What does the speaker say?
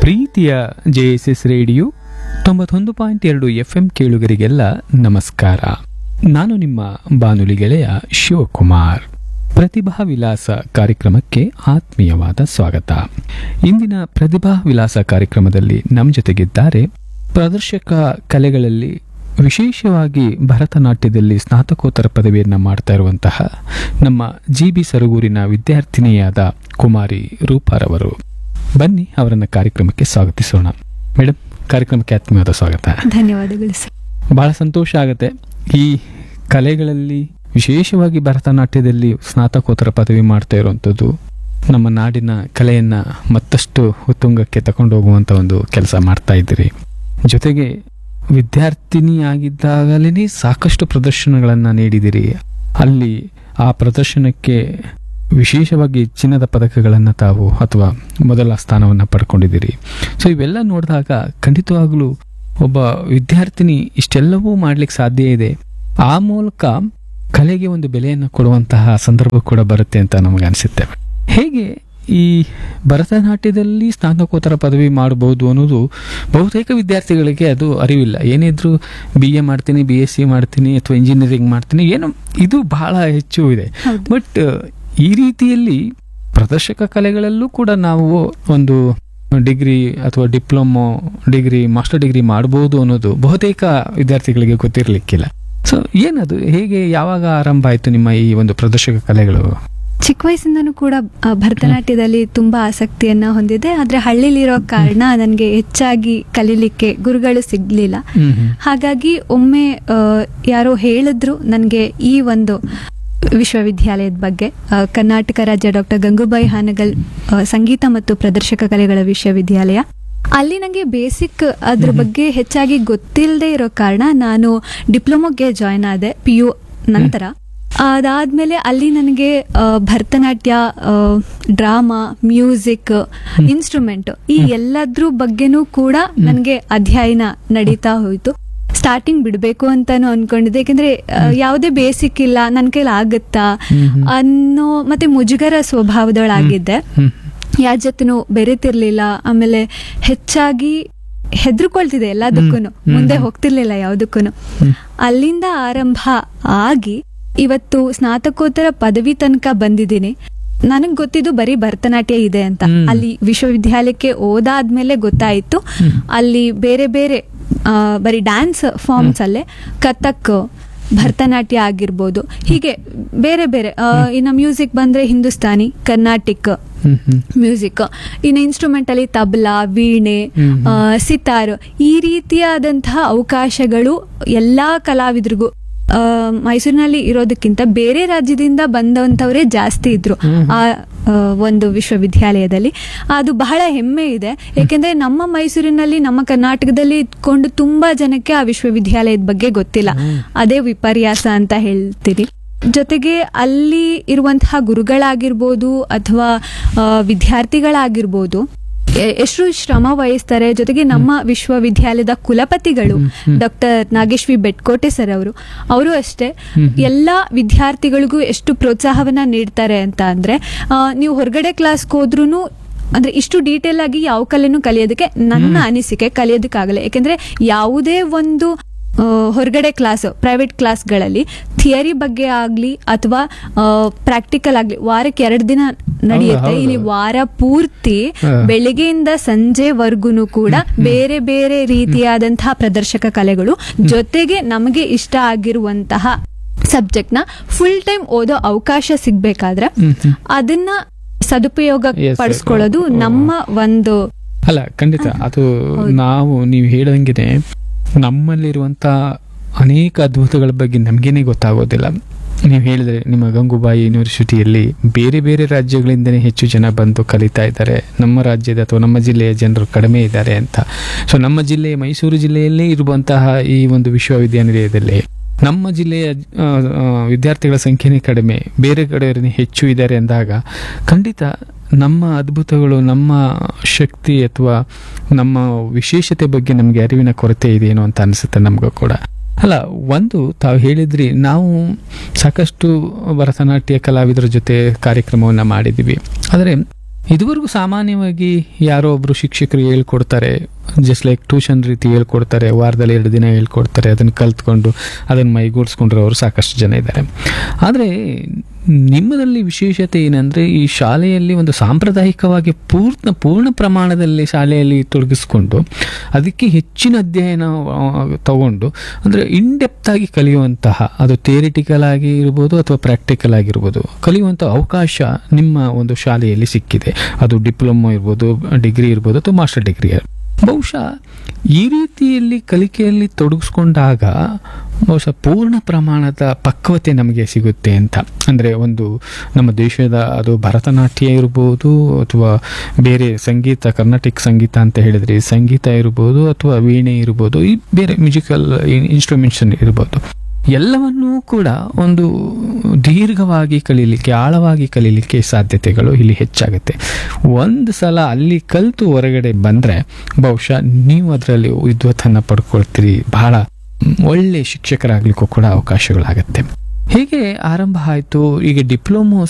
ಪ್ರೀತಿಯ J S S radio ತೊಂಬತ್ತೊಂದು point ಎರಡು ಎಫ್ ಎಂ ಕೇಳುಗರಿಗೆಲ್ಲ ನಮಸ್ಕಾರ ನಾನು ನಿಮ್ಮ ಬಾನುಲಿ ಗೆಳೆಯ ಶಿವಕುಮಾರ್ ಪ್ರತಿಭಾ ವಿಲಾಸ ಕಾರ್ಯಕ್ರಮಕ್ಕೆ ಆತ್ಮೀಯವಾದ ಸ್ವಾಗತ ಇಂದಿನ ಪ್ರತಿಭಾ ವಿಲಾಸ ಕಾರ್ಯಕ್ರಮದಲ್ಲಿ ನಮ್ಮ ಜೊತೆಗಿದ್ದಾರೆ ಪ್ರದರ್ಶಕ ಕಲೆಗಳಲ್ಲಿ ವಿಶೇಷವಾಗಿ ಭರತನಾಟ್ಯದಲ್ಲಿ ಸ್ನಾತಕೋತ್ತರ ಪದವಿಯನ್ನು ಮಾಡ್ತಾ ಇರುವಂತಹ ನಮ್ಮ ಜಿ ಬಿ ಸರಗೂರಿನ ವಿದ್ಯಾರ್ಥಿನಿಯಾದ ಕುಮಾರಿ ರೂಪಾರವರು ಬನ್ನಿ ಅವರನ್ನ ಕಾರ್ಯಕ್ರಮಕ್ಕೆ ಸ್ವಾಗತಿಸೋಣ ಮೇಡಮ್ ಕಾರ್ಯಕ್ರಮಕ್ಕೆ ಆತ್ಮೀಯವಾದ ಸ್ವಾಗತ ಧನ್ಯವಾದಗಳು ಸರ್ ಬಹಳ ಸಂತೋಷ ಆಗುತ್ತೆ ಈ ಕಲೆಗಳಲ್ಲಿ ವಿಶೇಷವಾಗಿ ಭರತನಾಟ್ಯದಲ್ಲಿ ಸ್ನಾತಕೋತ್ತರ ಪದವಿ ಮಾಡ್ತಾ ಇರುವಂಥದ್ದು ನಮ್ಮ ನಾಡಿನ ಕಲೆಯನ್ನ ಮತ್ತಷ್ಟು ಉತ್ತುಂಗಕ್ಕೆ ತಗೊಂಡು ಹೋಗುವಂತ ಒಂದು ಕೆಲಸ ಮಾಡ್ತಾ ಇದ್ದೀರಿ ಜೊತೆಗೆ ವಿದ್ಯಾರ್ಥಿನಿಯಾಗಿದ್ದಾಗಲೇ ಸಾಕಷ್ಟು ಪ್ರದರ್ಶನಗಳನ್ನು ನೀಡಿದಿರಿ ಅಲ್ಲಿ ಆ ಪ್ರದರ್ಶನಕ್ಕೆ ವಿಶೇಷವಾಗಿ ಚಿನ್ನದ ಪದಕಗಳನ್ನು ತಾವು ಅಥವಾ ಮೊದಲ ಸ್ಥಾನವನ್ನು ಪಡ್ಕೊಂಡಿದ್ದೀರಿ ಸೊ ಇವೆಲ್ಲ ನೋಡಿದಾಗ ಖಂಡಿತವಾಗಲೂ ಒಬ್ಬ ವಿದ್ಯಾರ್ಥಿನಿ ಇಷ್ಟೆಲ್ಲವೂ ಮಾಡ್ಲಿಕ್ಕೆ ಸಾಧ್ಯ ಇದೆ ಆ ಮೂಲಕ ಕಲೆಗೆ ಒಂದು ಬೆಲೆಯನ್ನು ಕೊಡುವಂತಹ ಸಂದರ್ಭ ಕೂಡ ಬರುತ್ತೆ ಅಂತ ನಮಗೆ ಅನಿಸುತ್ತೆ ಹೇಗೆ ಈ ಭರತನಾಟ್ಯದಲ್ಲಿ ಸ್ನಾತಕೋತ್ತರ ಪದವಿ ಮಾಡಬಹುದು ಅನ್ನೋದು ಬಹುತೇಕ ವಿದ್ಯಾರ್ಥಿಗಳಿಗೆ ಅದು ಅರಿವಿಲ್ಲ ಏನಿದ್ರು ಬಿ ಎ ಮಾಡ್ತೀನಿ ಬಿ ಎಸ್ ಸಿ ಮಾಡ್ತೀನಿ ಅಥವಾ ಇಂಜಿನಿಯರಿಂಗ್ ಮಾಡ್ತೀನಿ ಏನು ಇದು ಬಹಳ ಹೆಚ್ಚು ಇದೆ ಹೌದು. ಬಟ್ ಈ ರೀತಿಯಲ್ಲಿ ಪ್ರದರ್ಶಕ ಕಲೆಗಳಲ್ಲೂ ಕೂಡ ನಾವು ಒಂದು ಡಿಗ್ರಿ ಅಥವಾ ಡಿಪ್ಲೊಮೊ ಡಿಗ್ರಿ ಮಾಸ್ಟರ್ ಡಿಗ್ರಿ ಮಾಡಬಹುದು ಅನ್ನೋದು ಬಹುತೇಕ ವಿದ್ಯಾರ್ಥಿಗಳಿಗೆ ಗೊತ್ತಿರಲಿಕ್ಕಿಲ್ಲ ಸೊ ಏನದು ಹೇಗೆ ಯಾವಾಗ ಆರಂಭ ಆಯ್ತು ನಿಮ್ಮ ಈ ಒಂದು ಪ್ರದರ್ಶಕ ಕಲೆಗಳು ಚಿಕ್ಕ ವಯಸ್ಸಿಂದನೂ ಕೂಡ ಆ, ಭರತನಾಟ್ಯದಲ್ಲಿ ತುಂಬಾ ಆಸಕ್ತಿಯನ್ನ ಹೊಂದಿದೆ ಆದ್ರೆ ಹಳ್ಳಿಲಿರೋ ಕಾರಣ ನನಗೆ ಹೆಚ್ಚಾಗಿ ಕಲೀಲಿಕ್ಕೆ ಗುರುಗಳು ಸಿಗ್ಲಿಲ್ಲ ಹಾಗಾಗಿ ಒಮ್ಮೆ ಆ, ಯಾರೋ ಹೇಳಿದ್ರು ನನಗೆ ಈ ಒಂದು ವಿಶ್ವವಿದ್ಯಾಲಯದ ಬಗ್ಗೆ ಆ, ಕರ್ನಾಟಕ ರಾಜ್ಯ ಡಾಕ್ಟರ್ ಗಂಗೂಬಾಯಿ ಹಾನಗಲ್ ಆ, ಸಂಗೀತ ಮತ್ತು ಪ್ರದರ್ಶಕ ಕಲೆಗಳ ವಿಶ್ವವಿದ್ಯಾಲಯ ಅಲ್ಲಿ ನನಗೆ ಬೇಸಿಕ್ ಅದ್ರ ಬಗ್ಗೆ ಹೆಚ್ಚಾಗಿ ಗೊತ್ತಿಲ್ಲದೆ ಇರೋ ಕಾರಣ ನಾನು ಡಿಪ್ಲೊಮೊಗೆ ಜಾಯ್ನ್ ಆದೆ ಪಿ ಯು ನಂತರ ಅದಾದ್ಮೇಲೆ ಅಲ್ಲಿ ನನಗೆ ಆ, ಭರತನಾಟ್ಯ ಡ್ರಾಮಾ ಮ್ಯೂಸಿಕ್ ಇನ್ಸ್ಟ್ರೂಮೆಂಟ್ ಈ ಎಲ್ಲದ್ರ ಬಗ್ಗೆನೂ ಕೂಡ ನನಗೆ ಅಧ್ಯಯನ ನಡೀತಾ ಹೋಯ್ತು ಸ್ಟಾರ್ಟಿಂಗ್ ಬಿಡಬೇಕು ಅಂತಾನು ಅನ್ಕೊಂಡಿದ್ದೆ ಯಾಕಂದ್ರೆ ಆ, ಯಾವುದೇ ಬೇಸಿಕ್ ಇಲ್ಲ ನನ್ನ ಕೈಲಿ ಆಗುತ್ತಾ ಹ್ಮ್. ಅನ್ನೋ ಮತ್ತೆ ಮುಜುಗರ ಸ್ವಭಾವದೊಳಾಗಿದ್ದೆ ಹ್ಮ್. ಯಾರ ಜೊತೆನೂ ಬೆರೆತಿರ್ಲಿಲ್ಲ ಆಮೇಲೆ ಹೆಚ್ಚಾಗಿ ಹೆದರ್ಕೊಳ್ತಿದೆ ಎಲ್ಲದಕ್ಕೂ ಹ್ಮ್. ಮುಂದೆ ಹ್ಮ್. ಹೋಗ್ತಿರ್ಲಿಲ್ಲ ಯಾವುದಕ್ಕೂ ಹ್ಮ್. ಅಲ್ಲಿಂದ ಆರಂಭ ಆಗಿ ಇವತ್ತು ಸ್ನಾತಕೋತ್ತರ ಪದವಿ ತನಕ ಬಂದಿದ್ದೀನಿ ನನಗ್ ಗೊತ್ತಿದ್ದು ಬರೀ ಭರತನಾಟ್ಯ ಇದೆ ಅಂತ ಹ್ಮ್. ಅಲ್ಲಿ ವಿಶ್ವವಿದ್ಯಾಲಯಕ್ಕೆ ಓದಾದ್ಮೇಲೆ ಗೊತ್ತಾಯ್ತು ಹ್ಮ್. ಅಲ್ಲಿ ಬೇರೆ ಬೇರೆ ಆ, ಬರೀ ಡ್ಯಾನ್ಸ್ ಫಾರ್ಮ್ಸ್ ಅಲ್ಲೇ ಕಥಕ್ ಭರತನಾಟ್ಯ ಆಗಿರ್ಬೋದು ಹೀಗೆ ಬೇರೆ ಬೇರೆ ಆ, ಇನ್ನು ಮ್ಯೂಸಿಕ್ ಬಂದ್ರೆ ಹಿಂದೂಸ್ತಾನಿ ಕರ್ನಾಟಿಕ್ ಹ್ಮ್ ಹ್ಮ್ ಮ್ಯೂಸಿಕ್ ಇನ್ನು ಇನ್ಸ್ಟ್ರೂಮೆಂಟ್ ಅಲ್ಲಿ ತಬಲಾ ವೀಣೆ ಹ್ಮ್. ಆ, ಸಿತಾರ್ ಈ ರೀತಿಯಾದಂತಹ ಅವಕಾಶಗಳು ಎಲ್ಲಾ ಕಲಾವಿದರಿಗೂ ಆ, ಮೈಸೂರಿನಲ್ಲಿ ಇರೋದಕ್ಕಿಂತ ಬೇರೆ ರಾಜ್ಯದಿಂದ ಬಂದಂಥವರೇ ಜಾಸ್ತಿ ಇದ್ರು ಹ್ಮ್. ಆ ಆ, ಒಂದು ವಿಶ್ವವಿದ್ಯಾಲಯದಲ್ಲಿ ಅದು ಬಹಳ ಹೆಮ್ಮೆ ಇದೆ ಯಾಕೆಂದ್ರೆ ನಮ್ಮ ಮೈಸೂರಿನಲ್ಲಿ ನಮ್ಮ ಕರ್ನಾಟಕದಲ್ಲಿ ಇದ್ಕೊಂಡು ತುಂಬಾ ಜನಕ್ಕೆ ಆ ವಿಶ್ವವಿದ್ಯಾಲಯದ ಬಗ್ಗೆ ಗೊತ್ತಿಲ್ಲ ಹ್ಮ್. ಅದೇ ವಿಪರ್ಯಾಸ ಅಂತ ಹೇಳ್ತೀನಿ ಜೊತೆಗೆ ಅಲ್ಲಿ ಇರುವಂತಹ ಗುರುಗಳಾಗಿರ್ಬೋದು ಅಥವಾ ಆ, ವಿದ್ಯಾರ್ಥಿಗಳಾಗಿರ್ಬೋದು ಎ- ಎಷ್ಟು ಶ್ರಮ ವಹಿಸ್ತಾರೆ ಜೊತೆಗೆ ನಮ್ಮ ವಿಶ್ವವಿದ್ಯಾಲಯದ ಕುಲಪತಿಗಳು ಹ್ಮ್, ಹ್ಮ್. Doctor Nagesh V Betkote sir ಅವರು ಅವರು ಅಷ್ಟೇ ಹ್ಮ್. ಎಲ್ಲಾ ವಿದ್ಯಾರ್ಥಿಗಳಿಗೂ ಎಷ್ಟು ಪ್ರೋತ್ಸಾಹವನ್ನ ನೀಡ್ತಾರೆ ಅಂತ ಅಂದ್ರೆ ಆ, ನೀವು ಹೊರಗಡೆ ಕ್ಲಾಸ್ಗೆ ಹೋದ್ರೂ ಅಂದ್ರೆ ಇಷ್ಟು ಡೀಟೇಲ್ ಆಗಿ ಯಾವ ಕಲೆನೂ ಕಲಿಯೋದಕ್ಕೆ ನನ್ನ ಅನಿಸಿಕೆ ಕಲಿಯೋದಕ್ಕಾಗಲ್ಲ ಯಾಕೆಂದ್ರೆ ಯಾವುದೇ ಒಂದು ಆ, ಹೊರಗಡೆ ಕ್ಲಾಸ್ ಪ್ರೈವೇಟ್ ಕ್ಲಾಸ್ಗಳಲ್ಲಿ ಥಿಯರಿ ಬಗ್ಗೆ ಆಗ್ಲಿ ಅಥವಾ ಪ್ರಾಕ್ಟಿಕಲ್ ಆಗ್ಲಿ ವಾರಕ್ಕೆ ಎರಡು ದಿನ ನಡೆಯುತ್ತೆ ಹೌದು. ಇಲ್ಲಿ ವಾರ ಪೂರ್ತಿ ಹಾ. ಬೆಳಿಗ್ಗೆಯಿಂದ ಸಂಜೆವರೆಗೂ ಕೂಡ ಬೇರೆ ಬೇರೆ ರೀತಿಯಾದಂತಹ ಪ್ರದರ್ಶಕ ಕಲೆಗಳು ಜೊತೆಗೆ ನಮಗೆ ಇಷ್ಟ ಆಗಿರುವಂತಹ ಸಬ್ಜೆಕ್ಟ್ ನ ಫುಲ್ ಟೈಮ್ ಓದೋ ಅವಕಾಶ ಸಿಗ್ಬೇಕಾದ್ರೆ ಹ್ಮ್ ಹ್ಮ್. ಅದನ್ನ ಸದುಪಯೋಗ Yes, sir. ಪಡಿಸ್ಕೊಳ್ಳೋದು ಓ. ನಮ್ಮ ಒಂದು ಅಲ್ಲ ಖಂಡಿತ ಅದು ಹೌದು. ನಾವು ನೀವು ಹೇಳ್ದಂಗೆನೆ ನಮ್ಮಲ್ಲಿರುವಂತ ಅನೇಕ ಅದ್ಭುತಗಳ ಬಗ್ಗೆ ನಮಗೇನೆ ಗೊತ್ತಾಗೋದಿಲ್ಲ ನೀವು ಹೇಳಿದ್ರೆ ನಿಮ್ಮ ಗಂಗೂಬಾಯಿ ಯೂನಿವರ್ಸಿಟಿಯಲ್ಲಿ ಬೇರೆ ಬೇರೆ ರಾಜ್ಯಗಳಿಂದನೇ ಹೆಚ್ಚು ಜನ ಬಂದು ಕಲಿತಾ ಇದ್ದಾರೆ ನಮ್ಮ ರಾಜ್ಯದ ಅಥವಾ ನಮ್ಮ ಜಿಲ್ಲೆಯ ಜನರು ಕಡಿಮೆ ಇದ್ದಾರೆ ಅಂತ ಸೊ ನಮ್ಮ ಜಿಲ್ಲೆ ಮೈಸೂರು ಜಿಲ್ಲೆಯಲ್ಲೇ ಇರುವಂತಹ ಈ ಒಂದು ವಿಶ್ವವಿದ್ಯಾನಿಲಯದಲ್ಲಿ ನಮ್ಮ ಜಿಲ್ಲೆಯ ಆ, ಆ, ವಿದ್ಯಾರ್ಥಿಗಳ ಸಂಖ್ಯೆನೇ ಕಡಿಮೆ ಬೇರೆ ಕಡೆಯವರೇ ಹೆಚ್ಚು ಇದ್ದಾರೆ ಅಂದಾಗ ಖಂಡಿತ ನಮ್ಮ ಅದ್ಭುತಗಳು ನಮ್ಮ ಶಕ್ತಿ ಅಥವಾ ನಮ್ಮ ವಿಶೇಷತೆ ಬಗ್ಗೆ ನಮಗೆ ಅರಿವಿನ ಕೊರತೆ ಇದೆಯೇನೋ ಅಂತ ಅನಿಸುತ್ತೆ ನಮಗೂ ಕೂಡ ಅಲ್ಲ ಒಂದು ತಾವು ಹೇಳಿದ್ರಿ ನಾವು ಸಾಕಷ್ಟು ಭರತನಾಟ್ಯ ಕಲಾವಿದರ ಜೊತೆ ಕಾರ್ಯಕ್ರಮವನ್ನು ಮಾಡಿದ್ದೀವಿ ಆದರೆ ಇದುವರೆಗೂ ಸಾಮಾನ್ಯವಾಗಿ ಯಾರೋ ಒಬ್ರು ಶಿಕ್ಷಕರು ಹೇಳ್ಕೊಡ್ತಾರೆ ಜಸ್ಟ್ ಲೈಕ್ ಟ್ಯೂಷನ್ ರೀತಿ ಹೇಳ್ಕೊಡ್ತಾರೆ ವಾರದಲ್ಲಿ ಎರಡು ದಿನ ಹೇಳ್ಕೊಡ್ತಾರೆ ಅದನ್ನು ಕಲ್ತ್ಕೊಂಡು ಅದನ್ನು ಮೈಗೂಡಿಸ್ಕೊಂಡಿರೋರು ಸಾಕಷ್ಟು ಜನ ಇದ್ದಾರೆ ಆದರೆ ನಿಮ್ಮದಲ್ಲಿ ವಿಶೇಷತೆ ಏನಂದರೆ ಈ ಶಾಲೆಯಲ್ಲಿ ಒಂದು ಸಾಂಪ್ರದಾಯಿಕವಾಗಿ ಪೂರ್ಣ ಪೂರ್ಣ ಪ್ರಮಾಣದಲ್ಲಿ ಶಾಲೆಯಲ್ಲಿ ತೊಡಗಿಸ್ಕೊಂಡು ಅದಕ್ಕೆ ಹೆಚ್ಚಿನ ಅಧ್ಯಯನ ಆ, ತಗೊಂಡು ಅಂದರೆ ಇನ್ಡೆಪ್ತ್ ಆಗಿ ಕಲಿಯುವಂತಹ ಅದು ಥಿಯರಿಟಿಕಲ್ ಆಗಿ ಇರ್ಬೋದು ಅಥವಾ ಪ್ರಾಕ್ಟಿಕಲ್ ಆಗಿರ್ಬೋದು ಕಲಿಯುವಂಥ ಅವಕಾಶ ನಿಮ್ಮ ಒಂದು ಶಾಲೆಯಲ್ಲಿ ಸಿಕ್ಕಿದೆ ಅದು ಡಿಪ್ಲೊಮೊ ಇರ್ಬೋದು ಡಿಗ್ರಿ ಇರ್ಬೋದು ಅಥವಾ ಮಾಸ್ಟರ್ ಡಿಗ್ರಿ ಬಹುಶಃ ಈ ರೀತಿಯಲ್ಲಿ ಕಲಿಕೆಯಲ್ಲಿ ತೊಡಗಿಸ್ಕೊಂಡಾಗ ಬಹುಶಃ ಪೂರ್ಣ ಪ್ರಮಾಣದ ಪಕ್ವತೆ ನಮಗೆ ಸಿಗುತ್ತೆ ಅಂತ ಅಂದರೆ ಒಂದು ನಮ್ಮ ದೇಶದ ಅದು ಭರತನಾಟ್ಯ ಇರ್ಬೋದು ಅಥವಾ ಬೇರೆ ಸಂಗೀತ ಕರ್ನಾಟಿಕ್ ಸಂಗೀತ ಅಂತ ಹೇಳಿದ್ರೆ ಸಂಗೀತ ಇರ್ಬೋದು ಅಥವಾ ವೀಣೆ ಇರ್ಬೋದು ಈ ಬೇರೆ ಮ್ಯೂಸಿಕಲ್ ಇನ್ಸ್ಟ್ರೂಮೆಂಟ್ಸ್ ಇರ್ಬೋದು ಎಲ್ಲವನ್ನೂ ಕೂಡ ಒಂದು ದೀರ್ಘವಾಗಿ ಕಲೀಲಿಕ್ಕೆ ಆಳವಾಗಿ ಕಲೀಲಿಕ್ಕೆ ಸಾಧ್ಯತೆಗಳು ಇಲ್ಲಿ ಹೆಚ್ಚಾಗುತ್ತೆ ಒಂದು ಸಲ ಅಲ್ಲಿ ಕಲಿತು ಹೊರಗಡೆ ಬಂದರೆ ಬಹುಶಃ ನೀವು ಅದರಲ್ಲಿ ವಿದ್ವತ್ತನ್ನು ಪಡ್ಕೊಳ್ತೀರಿ ಬಹಳ ಒಳ್ಳೆ ಶಿಕ್ಷಕರಾಗಲಿಕ್ಕೂ ಕೂಡ ಅವಕಾಶಗಳಾಗತ್ತೆ ಹೇಗೆ ಆರಂಭ ಆಯಿತು ಈಗ ಡಿಪ್ಲೊಮೊ